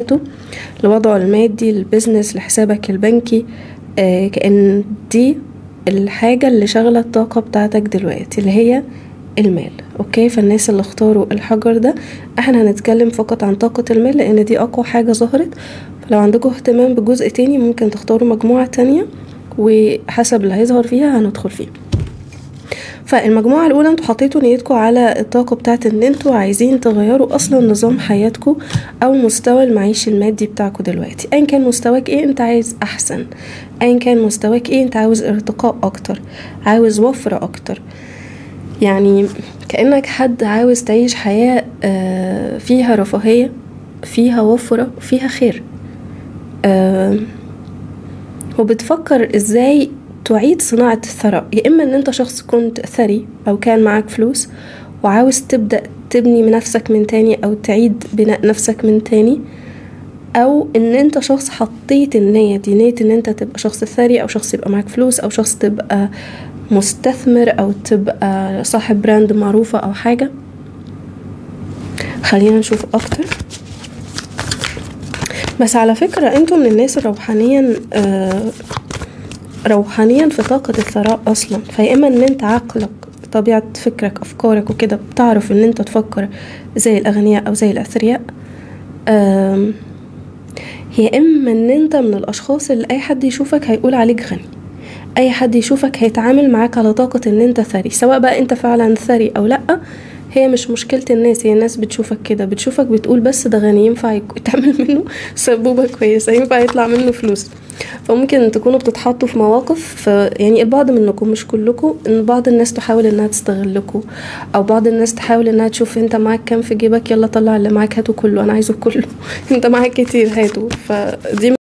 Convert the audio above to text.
لوضعه المادي البيزنس لحسابك البنكي آه كأن دي الحاجة اللي شغلة الطاقة بتاعتك دلوقتي اللي هي المال اوكي فالناس اللي اختاروا الحجر ده احنا هنتكلم فقط عن طاقة المال لان دي اقوى حاجة ظهرت فلو عندكم اهتمام بجزء تاني ممكن تختاروا مجموعة تانية وحسب اللي هيظهر فيها هندخل فيه فالمجموعة الأولى انتوا حطيتوا نيتكم على الطاقة بتاعت ان انتوا عايزين تغيروا أصلا نظام حياتكم أو مستوى المعيشي المادي بتاعكم دلوقتي أيا كان مستواك ايه انت عايز أحسن أيا كان مستواك ايه انت عاوز ارتقاء أكتر عاوز وفرة أكتر يعني كأنك حد عاوز تعيش حياة فيها رفاهية فيها وفرة فيها خير وبتفكر ازاي تعيد صناعة الثراء يا إما إن أنت شخص كنت ثري أو كان معاك فلوس وعاوز تبدأ تبني من نفسك من تاني أو تعيد بناء نفسك من تاني أو إن أنت شخص حطيت النية دي نية إن أنت تبقى شخص ثري أو شخص يبقى معاك فلوس أو شخص تبقى مستثمر أو تبقى صاحب براند معروفة أو حاجة خلينا نشوف أكتر بس على فكرة انتوا من الناس الروحانيا آه روحانيا في طاقة الثراء أصلا فيا إما إن أنت عقلك طبيعة فكرك أفكارك وكده بتعرف إن أنت تفكر زي الأغنياء أو زي الأثرياء يا إما إن أنت من الأشخاص اللي أي حد يشوفك هيقول عليك غني أي حد يشوفك هيتعامل معاك على طاقة إن أنت ثري سواء بقى أنت فعلا ثري أو لأ هي مش مشكلة الناس هي الناس بتشوفك كده بتشوفك بتقول بس ده غني ينفع يتعمل منه سبوبة كويسة ينفع يطلع منه فلوس فممكن تكونوا بتتحطوا في مواقف يعني البعض منكم مش كلكم ان بعض الناس تحاول انها تستغلكم او بعض الناس تحاول انها تشوف انت معاك كام في جيبك يلا طلع اللي معاك هاته كله انا عايزه كله انت معاك كتير هاته فدي